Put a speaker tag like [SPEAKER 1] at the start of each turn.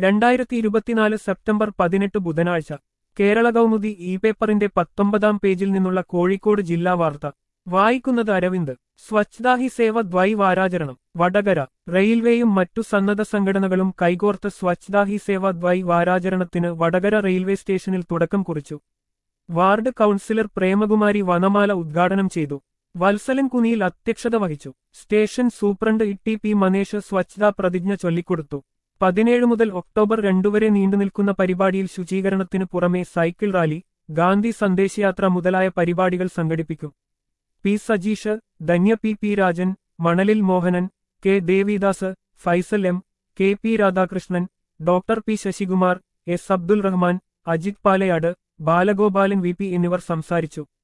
[SPEAKER 1] രണ്ടായിരത്തി ഇരുപത്തിനാല് സെപ്റ്റംബർ പതിനെട്ട് ബുധനാഴ്ച കേരള കൗമുദി ഇ പേപ്പറിന്റെ പത്തൊമ്പതാം പേജിൽ നിന്നുള്ള കോഴിക്കോട് ജില്ലാ വാർത്ത വായിക്കുന്നത് അരവിന്ദ് സ്വച്ഛതാ ഹി സേവ ദ്വൈ വാരാചരണം വടകര റെയിൽവേയും മറ്റു സന്നദ്ധ സംഘടനകളും കൈകോർത്ത് സ്വച്ഛതാ ഹി സേവ ദ്വൈ വാരാചരണത്തിന് വടകര റെയിൽവേ സ്റ്റേഷനിൽ തുടക്കം കുറിച്ചു വാർഡ് കൗൺസിലർ പ്രേമകുമാരി വനമാല ഉദ്ഘാടനം ചെയ്തു വത്സലൻ കുനിയിൽ അധ്യക്ഷത വഹിച്ചു station superintendent E T P Manesh Swachhata പ്രതിജ്ഞ ചൊല്ലിക്കൊടുത്തു പതിനേഴ് മുതൽ ഒക്ടോബർ രണ്ടുവരെ നീണ്ടുനിൽക്കുന്ന പരിപാടിയിൽ ശുചീകരണത്തിന് പുറമെ സൈക്കിൾ റാലി ഗാന്ധി സന്ദേശയാത്ര മുതലായ പരിപാടികൾ സംഘടിപ്പിക്കും P Sajeesh Dhanya P P Rajan Manalil Mohanan K Devidas Faisal M K P Radhakrishnan doctor P Sasikumar S Abdul Rahman Ajith Palayad Balagopalan V P എന്നിവർ സംസാരിച്ചു